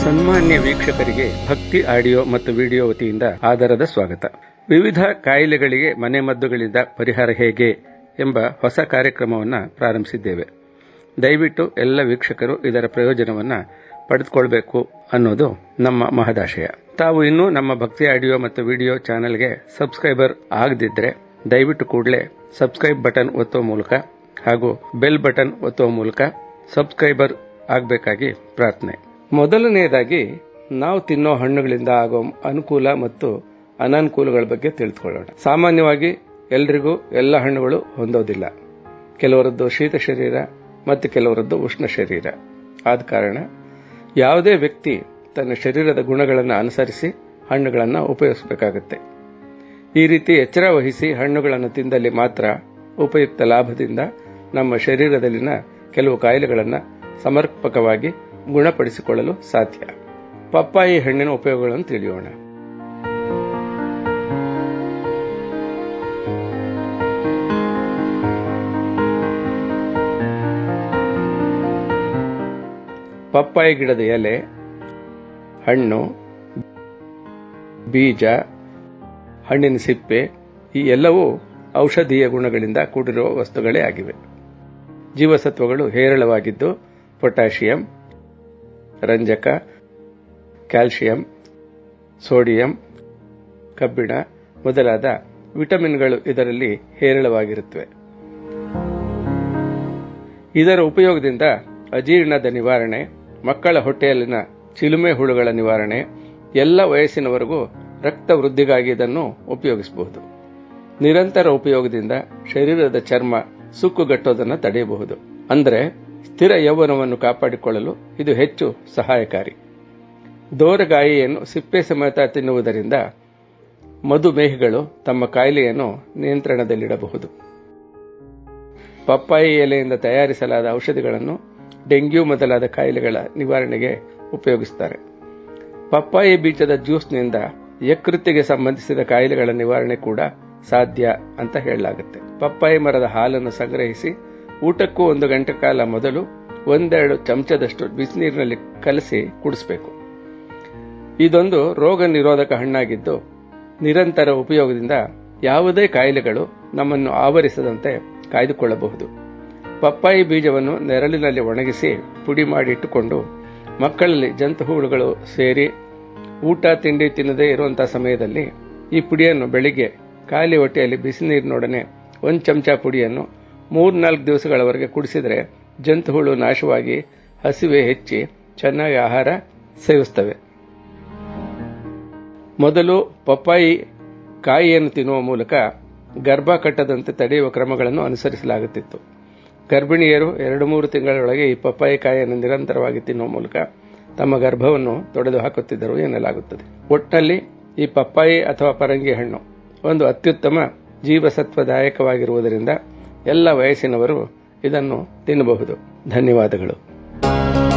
ಸನ್ಮಾನ್ಯ ವೀಕ್ಷಕರಿಗೆ ಭಕ್ತಿ ಆಡಿಯೋ ಮತ್ತು ವಿಡಿಯೋ ವತಿಯಿಂದ ಆದರದ ಸ್ವಾಗತ ವಿವಿಧ ಕಾಯಿಲೆಗಳಿಗೆ ಮನೆಮದ್ದುಗಳಿಂದ ಪರಿಹಾರ ಹೇಗೆ ಎಂಬ ಹೊಸ ಕಾರ್ಯಕ್ರಮವನ್ನು ಪ್ರಾರಂಭಿಸಿದ್ದೇವೆ ದಯವಿಟ್ಟು ಎಲ್ಲ ವೀಕ್ಷಕರು ಇದರ ಪ್ರಯೋಜನವನ್ನ ಪಡೆದುಕೊಳ್ಬೇಕು ಅನ್ನೋದು ನಮ್ಮ ಮಹದಾಶಯ ತಾವು ಇನ್ನೂ ನಮ್ಮ ಭಕ್ತಿ ಆಡಿಯೋ ಮತ್ತು ವಿಡಿಯೋ ಚಾನೆಲ್ಗೆ ಸಬ್ಸ್ಕ್ರೈಬರ್ ಆಗದಿದ್ರೆ ದಯವಿಟ್ಟು ಕೂಡಲೇ ಸಬ್ಸ್ಕ್ರೈಬ್ ಬಟನ್ ಒತ್ತುವ ಮೂಲಕ ಹಾಗೂ ಬೆಲ್ ಬಟನ್ ಒತ್ತುವ ಮೂಲಕ ಸಬ್ಸ್ಕ್ರೈಬರ್ ಆಗಬೇಕಾಗಿ ಪ್ರಾರ್ಥನೆ ಮೊದಲನೆಯದಾಗಿ ನಾವು ತಿನ್ನೋ ಹಣ್ಣುಗಳಿಂದ ಆಗೋ ಅನುಕೂಲ ಮತ್ತು ಅನಾನುಕೂಲಗಳ ಬಗ್ಗೆ ತಿಳಿದುಕೊಳ್ಳೋಣ ಸಾಮಾನ್ಯವಾಗಿ ಎಲ್ರಿಗೂ ಎಲ್ಲ ಹಣ್ಣುಗಳು ಹೊಂದೋದಿಲ್ಲ ಕೆಲವರದ್ದು ಶೀತ ಶರೀರ ಮತ್ತು ಕೆಲವರದ್ದು ಉಷ್ಣ ಶರೀರ ಆದ ಕಾರಣ ಯಾವುದೇ ವ್ಯಕ್ತಿ ತನ್ನ ಶರೀರದ ಗುಣಗಳನ್ನು ಅನುಸರಿಸಿ ಹಣ್ಣುಗಳನ್ನು ಉಪಯೋಗಿಸಬೇಕಾಗುತ್ತೆ ಈ ರೀತಿ ಎಚ್ಚರ ವಹಿಸಿ ಹಣ್ಣುಗಳನ್ನು ತಿಂದಲ್ಲಿ ಮಾತ್ರ ಉಪಯುಕ್ತ ಲಾಭದಿಂದ ನಮ್ಮ ಶರೀರದಲ್ಲಿನ ಕೆಲವು ಕಾಯಿಲೆಗಳನ್ನು ಸಮರ್ಪಕವಾಗಿ ಗುಣಪಡಿಸಿಕೊಳ್ಳಲು ಸಾಧ್ಯ ಪಪ್ಪಾಯಿ ಹಣ್ಣಿನ ಉಪಯೋಗಗಳನ್ನು ತಿಳಿಯೋಣ ಪಪ್ಪಾಯಿ ಗಿಡದ ಎಲೆ ಹಣ್ಣು ಬೀಜ ಹಣ್ಣಿನ ಸಿಪ್ಪೆ ಈ ಎಲ್ಲವೂ ಔಷಧೀಯ ಗುಣಗಳಿಂದ ಕೂಡಿರುವ ವಸ್ತುಗಳೇ ಆಗಿವೆ ಜೀವಸತ್ವಗಳು ಹೇರಳವಾಗಿದ್ದು ಪೊಟ್ಯಾಷಿಯಂ ರಂಜಕ ಕ್ಯಾಲ್ಸಿಯಂ ಸೋಡಿಯಂ ಕಬ್ಬಿಣ ಮೊದಲಾದ ವಿಟಮಿನ್ಗಳು ಇದರಲ್ಲಿ ಹೇರಳವಾಗಿರುತ್ತವೆ ಇದರ ಉಪಯೋಗದಿಂದ ಅಜೀರ್ಣದ ನಿವಾರಣೆ ಮಕ್ಕಳ ಹೊಟ್ಟೆಯಲ್ಲಿನ ಚಿಲುಮೆ ಹುಳುಗಳ ನಿವಾರಣೆ ಎಲ್ಲ ವಯಸ್ಸಿನವರೆಗೂ ರಕ್ತ ವೃದ್ಧಿಗಾಗಿ ಇದನ್ನು ಉಪಯೋಗಿಸಬಹುದು ನಿರಂತರ ಉಪಯೋಗದಿಂದ ಶರೀರದ ಚರ್ಮ ಸುಕ್ಕುಗಟ್ಟೋದನ್ನು ತಡೆಯಬಹುದು ಅಂದರೆ ಸ್ಥಿರ ಯೌವನವನ್ನು ಕಾಪಾಡಿಕೊಳ್ಳಲು ಇದು ಹೆಚ್ಚು ಸಹಾಯಕಾರಿ ದೋರಗಾಯಿಯನ್ನು ಸಿಪ್ಪೆ ಸಮೇತ ತಿನ್ನುವುದರಿಂದ ಮಧುಮೇಹಿಗಳು ತಮ್ಮ ಕಾಯಿಲೆಯನ್ನು ನಿಯಂತ್ರಣದಲ್ಲಿಡಬಹುದು ಪಪ್ಪಾಯಿ ಎಲೆಯಿಂದ ತಯಾರಿಸಲಾದ ಔಷಧಿಗಳನ್ನು ಡೆಂಗ್ಯೂ ಮೊದಲಾದ ಕಾಯಿಲೆಗಳ ನಿವಾರಣೆಗೆ ಉಪಯೋಗಿಸುತ್ತಾರೆ ಪಪ್ಪಾಯಿ ಬೀಜದ ಜ್ಯೂಸ್ನಿಂದ ಯಕೃತ್ತಿಗೆ ಸಂಬಂಧಿಸಿದ ಕಾಯಿಲೆಗಳ ನಿವಾರಣೆ ಕೂಡ ಸಾಧ್ಯ ಅಂತ ಹೇಳಲಾಗುತ್ತೆ ಪಪ್ಪಾಯಿ ಮರದ ಹಾಲನ್ನು ಸಂಗ್ರಹಿಸಿ ಊಟಕ್ಕೂ ಒಂದು ಗಂಟೆ ಕಾಲ ಮೊದಲು ಒಂದೆರಡು ಚಮಚದಷ್ಟು ಬಿಸಿನೀರಿನಲ್ಲಿ ಕಲಸಿ ಕುಡಿಸಬೇಕು ಇದೊಂದು ರೋಗ ನಿರೋಧಕ ಹಣ್ಣಾಗಿದ್ದು ನಿರಂತರ ಉಪಯೋಗದಿಂದ ಯಾವುದೇ ಕಾಯಿಲೆಗಳು ನಮ್ಮನ್ನು ಆವರಿಸದಂತೆ ಕಾಯ್ದುಕೊಳ್ಳಬಹುದು ಪಪ್ಪಾಯಿ ಬೀಜವನ್ನು ನೆರಳಿನಲ್ಲಿ ಒಣಗಿಸಿ ಪುಡಿ ಮಾಡಿ ಇಟ್ಟುಕೊಂಡು ಮಕ್ಕಳಲ್ಲಿ ಜಂತು ಹುಳುಗಳು ಸೇರಿ ಊಟ ತಿಂಡಿ ತಿನ್ನದೇ ಇರುವಂತಹ ಸಮಯದಲ್ಲಿ ಈ ಪುಡಿಯನ್ನು ಬೆಳಿಗ್ಗೆ ಖಾಲಿ ಹೊಟ್ಟೆಯಲ್ಲಿ ಬಿಸಿ ನೀರಿನೊಡನೆ ಒಂದು ಚಮಚ ಪುಡಿಯನ್ನು ಮೂರ್ನಾಲ್ಕು ದಿವಸಗಳವರೆಗೆ ಕುಡಿಸಿದರೆ ಜಂತು ಹುಳು ನಾಶವಾಗಿ ಹಸಿವೆ ಹೆಚ್ಚಿ ಚೆನ್ನಾಗಿ ಆಹಾರ ಸೇವಿಸ್ತವೆ ಮೊದಲು ಪಪ್ಪಾಯಿ ಕಾಯಿಯನ್ನು ತಿನ್ನುವ ಮೂಲಕ ಗರ್ಭ ಕಟ್ಟದಂತೆ ತಡೆಯುವ ಕ್ರಮಗಳನ್ನು ಅನುಸರಿಸಲಾಗುತ್ತಿತ್ತು ಗರ್ಭಿಣಿಯರು ಎರಡು ಮೂರು ತಿಂಗಳೊಳಗೆ ಈ ಪಪ್ಪಾಯಿ ಕಾಯಿಯನ್ನು ನಿರಂತರವಾಗಿ ತಿನ್ನುವ ಮೂಲಕ ತಮ್ಮ ಗರ್ಭವನ್ನು ತೊಡೆದು ಹಾಕುತ್ತಿದ್ದರು ಎನ್ನಲಾಗುತ್ತದೆ ಒಟ್ಟಲ್ಲಿ ಈ ಪಪ್ಪಾಯಿ ಅಥವಾ ಪರಂಗಿ ಹಣ್ಣು ಒಂದು ಅತ್ಯುತ್ತಮ ಜೀವಸತ್ವದಾಯಕವಾಗಿರುವುದರಿಂದ ಎಲ್ಲ ವಯಸ್ಸಿನವರು ಇದನ್ನು ತಿನ್ನಬಹುದು ಧನ್ಯವಾದಗಳು